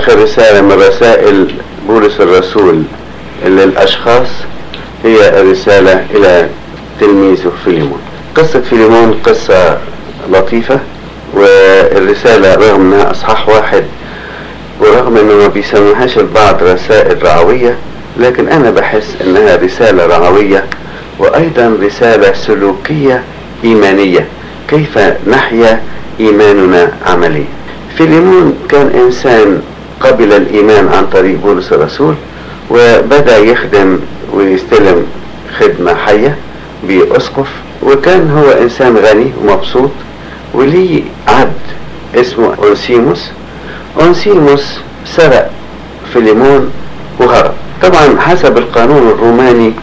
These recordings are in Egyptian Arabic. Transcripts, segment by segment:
آخر رسالة من رسائل بولس الرسول للأشخاص هي الرسالة إلى تلميذه فيليمون قصة فيليمون قصة لطيفة والرسالة رغم انها اصحاح واحد ورغم انه ما بيسموهاش البعض رسائل رعوية لكن انا بحس انها رسالة رعوية وايضا رسالة سلوكية ايمانية كيف نحيا ايماننا عمليا فيليمون كان انسان قبل الايمان عن طريق بولس الرسول وبدأ يخدم ويستلم خدمة حية بأسقف وكان هو إنسان غني ومبسوط وليه عبد اسمه أونسيموس أونسيموس سرق فيليمون وهرب طبعا حسب القانون الروماني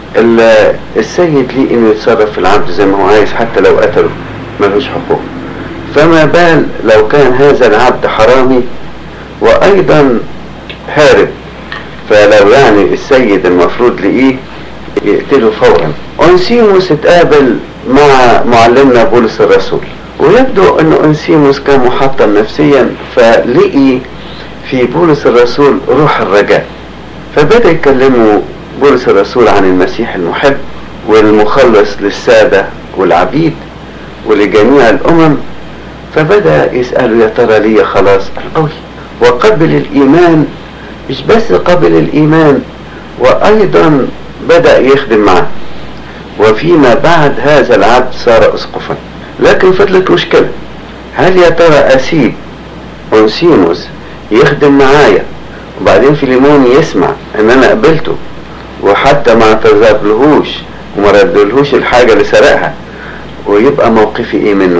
السيد ليه انه يتصرف في العبد زي ما هو عايز حتى لو قتله ملوش حقوق فما بال لو كان هذا العبد حرامي وايضا هارب فلو يعني السيد المفروض لقيه يقتله فورا أونسيموس اتقابل مع معلمنا بولس الرسول ويبدو ان أونسيموس كان محطم نفسيا فلقي في بولس الرسول روح الرجاء فبدأ يكلمه بولس الرسول عن المسيح المحب والمخلص للسادة والعبيد ولجميع الأمم فبدأ يسأله يا ترى لي خلاص القوي وقبل الإيمان مش بس قبل الإيمان وأيضا بدأ يخدم معه وفيما بعد هذا العبد صار أسقفا لكن فضلت مشكلة هل يا ترى أسيب أونسيموس يخدم معايا وبعدين فيليمون يسمع ان انا قبلته وحتى ما اعتذرلهوش وما ردلهوش الحاجة اللي سرقها ويبقى موقفي ايه منه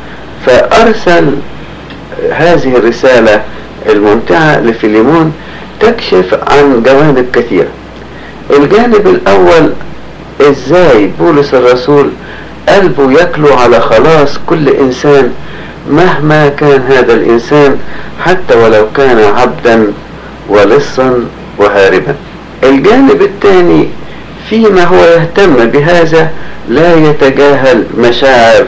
فارسل هذه الرسالة الممتعة لفيليمون تكشف عن جوانب كثيرة الجانب الاول ازاي بولس الرسول قلبه يكلو على خلاص كل انسان مهما كان هذا الانسان حتى ولو كان عبدا ولصا وهاربا الجانب الثاني فيما هو يهتم بهذا لا يتجاهل مشاعر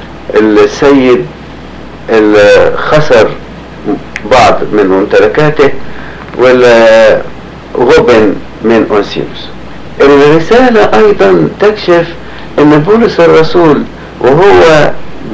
السيد اللي خسر بعض من ممتلكاته والغبن من أونسيوس الرسالة أيضا تكشف أن بولس الرسول وهو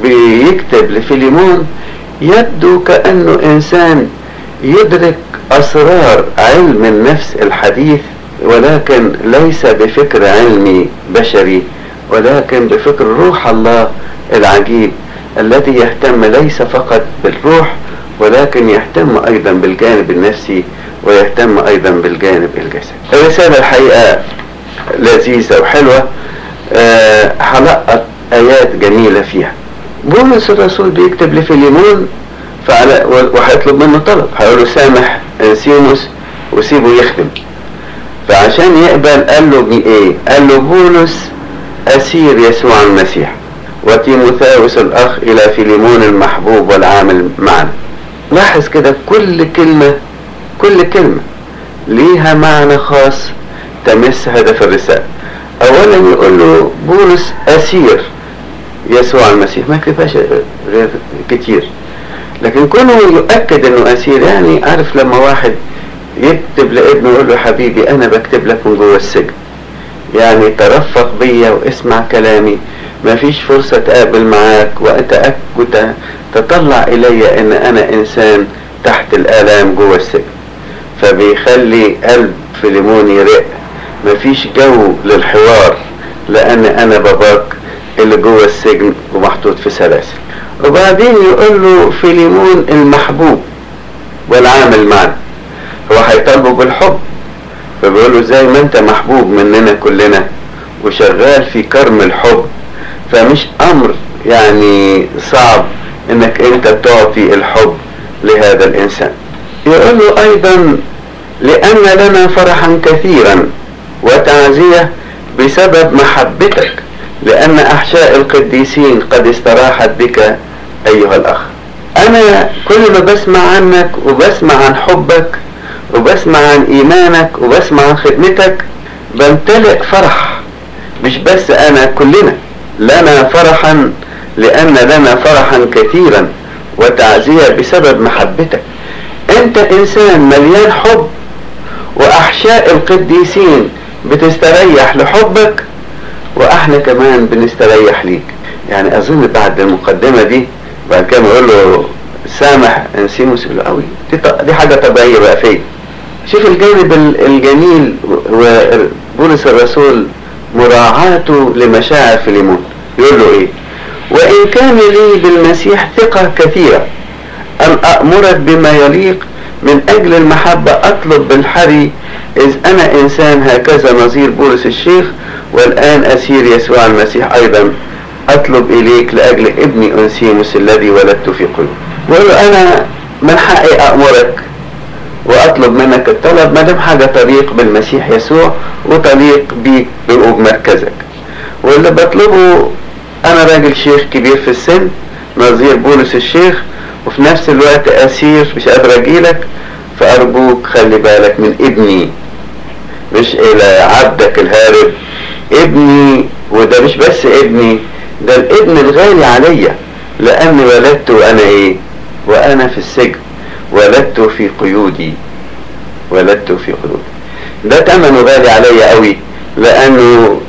بيكتب لفيليمون يبدو كأنه إنسان يدرك أسرار علم النفس الحديث ولكن ليس بفكر علمي بشري ولكن بفكر روح الله العجيب الذي يهتم ليس فقط بالروح ولكن يهتم أيضا بالجانب النفسي ويهتم أيضا بالجانب الجسدي الرسالة الحقيقة لذيذة وحلوة أه هلقط آيات جميلة فيها بولس الرسول بيكتب لفيليمون فعلى وهيطلب منه طلب هيقول له سامح انسيموس وسيبه يخدم فعشان يقبل قال له ايه قال له بولس اسير يسوع المسيح وتيموثاوس الاخ الى فيليمون المحبوب والعامل معنا لاحظ كده كل كلمة كل كلمة ليها معنى خاص تمس هدف الرسالة اولا يقول له بولس اسير يسوع المسيح ما كتبهاش غير كتير لكن كونه يؤكد انه اسير يعني عارف لما واحد يكتب لابنه يقول له حبيبي انا بكتب لك من جوه السجن يعني ترفق بيا واسمع كلامي ما فيش فرصة تقابل معاك وأتأكد تطلع إلي أن أنا إنسان تحت الآلام جوه السجن فبيخلي قلب فيليمون يرق مفيش جو للحوار لأن أنا باباك اللي جوه السجن ومحطوط في سلاسل وبعدين يقول له فيليمون المحبوب والعامل معنا هو هيطالبه بالحب فبيقول له زي ما انت محبوب مننا كلنا وشغال في كرم الحب فمش امر يعني صعب انك انت تعطي الحب لهذا الانسان يقول له ايضا لان لنا فرحا كثيرا وتعزية بسبب محبتك لان احشاء القديسين قد استراحت بك ايها الاخ انا كل ما بسمع عنك وبسمع عن حبك وبسمع عن ايمانك وبسمع عن خدمتك بمتلئ فرح مش بس انا كلنا لنا فرحا لان لنا فرحا كثيرا وتعزية بسبب محبتك انت انسان مليان حب واحشاء القديسين بتستريح لحبك واحنا كمان بنستريح ليك يعني اظن بعد المقدمة دي بعد كده يقول له سامح انسيموس يقول له قوي دي, ط- دي حاجة طبيعية بقى فيا شوف الجانب ال- الجميل وبولس الرسول مراعاته لمشاعر فيليمون يقول له ايه وان كان لي بالمسيح ثقة كثيرة ان امرك بما يليق من اجل المحبة اطلب بالحري اذ انا انسان هكذا نظير بولس الشيخ والان اسير يسوع المسيح ايضا اطلب اليك لاجل ابني انسيموس الذي ولدت في قلوب يقول له انا من حقي امرك واطلب منك الطلب ما دام حاجه تليق بالمسيح يسوع وتليق بيك وبمركزك واللي بطلبه انا راجل شيخ كبير في السن نظير بولس الشيخ وفي نفس الوقت اسير مش قادر اجيلك فارجوك خلي بالك من ابني مش الى عبدك الهارب ابني وده مش بس ابني ده الابن الغالي عليا لاني ولدت وانا ايه وانا في السجن ولدت في قيودي ولدت في قيودي ده تمنه غالي عليا قوي لانه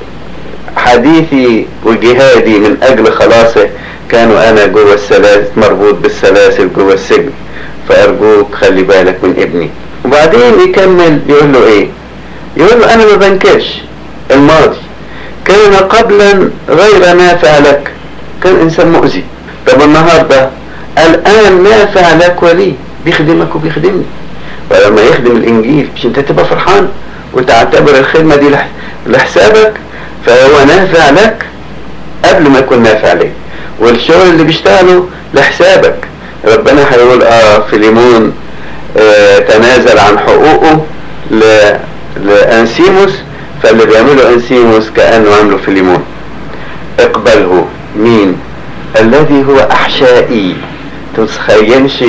حديثي وجهادي من اجل خلاصه كانوا انا جوه السلاسل مربوط بالسلاسل جوه السجن فارجوك خلي بالك من ابني وبعدين يكمل يقول له ايه يقول له انا ما بنكرش الماضي كان قبلا غير نافع لك كان انسان مؤذي طب النهارده الان نافع لك ولي بيخدمك وبيخدمني ولما يخدم الانجيل مش انت تبقى فرحان وتعتبر الخدمه دي لح- لحسابك فهو نافع لك قبل ما يكون نافع ليك والشغل اللي بيشتغله لحسابك ربنا هيقول اه فيليمون آه تنازل عن حقوقه ل... لانسيموس فاللي بيعمله انسيموس كانه عمله فيليمون اقبله مين الذي هو احشائي تتخيلش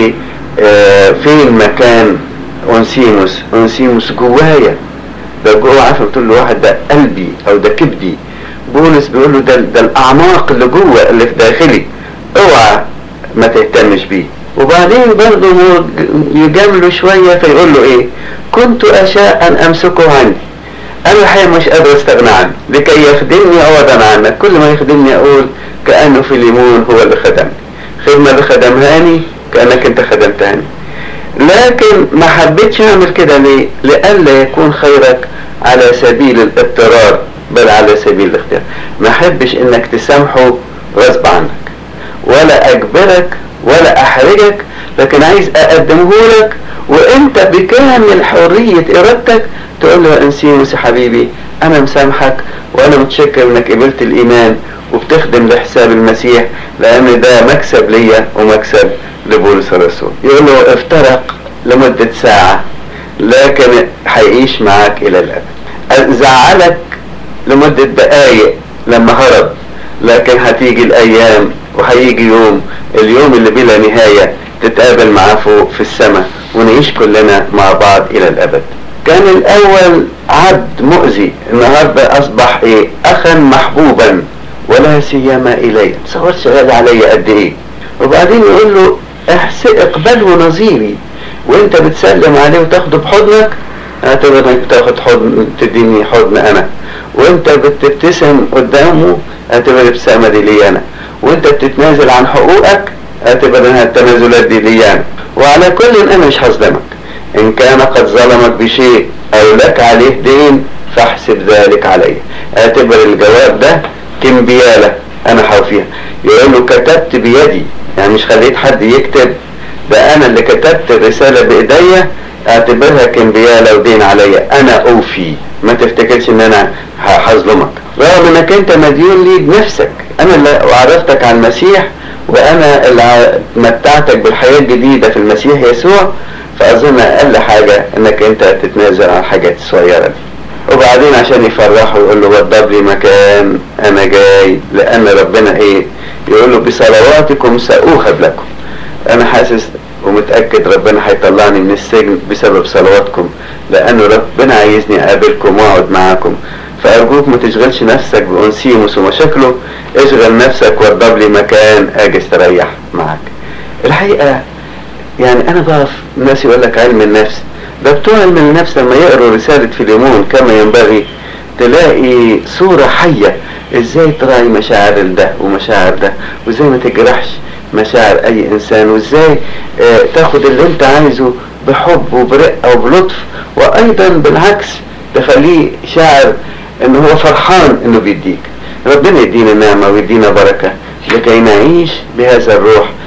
آه فين مكان انسيموس انسيموس جوايا ده جوه عارف بتقول له واحد ده قلبي او ده كبدي بولس بيقول له ده, ده الاعماق اللي جوه اللي في داخلي اوعى ما تهتمش بيه وبعدين برضه هو يجامله شويه فيقول له ايه كنت اشاء ان امسكه عندي انا الحقيقه مش قادر استغنى عنه لكي يخدمني عوضا عنك كل ما يخدمني اقول كانه في ليمون هو اللي خدمني الخدمه اللي خدمهاني كانك انت خدمتهاني لكن ما حبيتش اعمل كده ليه لئلا يكون خيرك على سبيل الاضطرار بل على سبيل الاختيار ما احبش انك تسامحه غصب عنك ولا اجبرك ولا احرجك لكن عايز اقدمه لك وانت بكامل حرية ارادتك تقول له يا انسيموس يا حبيبي انا مسامحك وانا متشكر انك قبلت الايمان وبتخدم لحساب المسيح لان ده مكسب ليا ومكسب لبولس الرسول يقول له افترق لمدة ساعة لكن هيعيش معاك الى الابد زعلك لمدة دقايق لما هرب لكن هتيجي الايام وهيجي يوم اليوم اللي بلا نهاية تتقابل معاه فوق في السماء ونعيش كلنا مع بعض الى الابد كان الاول عبد مؤذي النهاردة اصبح ايه اخا محبوبا ولا سيما الي تصورش غالي عليا قد ايه وبعدين يقول له احس اقبله نظيري وانت بتسلم عليه وتاخده بحضنك اعتبر انك بتاخد حضن تديني حضن انا وانت بتبتسم قدامه اعتبر الابتسامه دي لي انا وانت بتتنازل عن حقوقك اعتبر انها التنازلات دي لي انا وعلى كل انا مش هظلمك ان كان قد ظلمك بشيء او لك عليه دين فاحسب ذلك عليه اعتبر الجواب ده كمبيالة انا حوفيها يقول له كتبت بيدي يعني مش خليت حد يكتب ده انا اللي كتبت الرسالة بايديا اعتبرها كمبيالة ودين عليا انا اوفي ما تفتكرش ان انا هظلمك رغم انك انت مديون لي بنفسك انا اللي عرفتك عن المسيح وانا اللي متعتك بالحياة الجديدة في المسيح يسوع فاظن اقل حاجة انك انت تتنازل عن الحاجات الصغيرة دي وبعدين عشان يفرحوا يقول له وضب لي مكان انا جاي لان ربنا ايه يقول له بصلواتكم سأوهب لكم انا حاسس ومتأكد ربنا هيطلعني من السجن بسبب صلواتكم لانه ربنا عايزني اقابلكم واقعد معاكم فارجوك ما تشغلش نفسك بانسيموس ومشاكله اشغل نفسك وضب لي مكان اجي استريح معاك الحقيقة يعني انا بقف الناس يقول لك علم النفس ده بتوع علم النفس لما يقروا رسالة فيليمون كما ينبغي تلاقي صورة حية ازاي تراعي مشاعر ده ومشاعر ده وازاي ما تجرحش مشاعر اي انسان وازاي اه تاخد اللي انت عايزه بحب وبرقة وبلطف وايضا بالعكس تخليه شاعر ان هو فرحان انه بيديك ربنا يدينا نعمة ويدينا بركة لكي نعيش بهذا الروح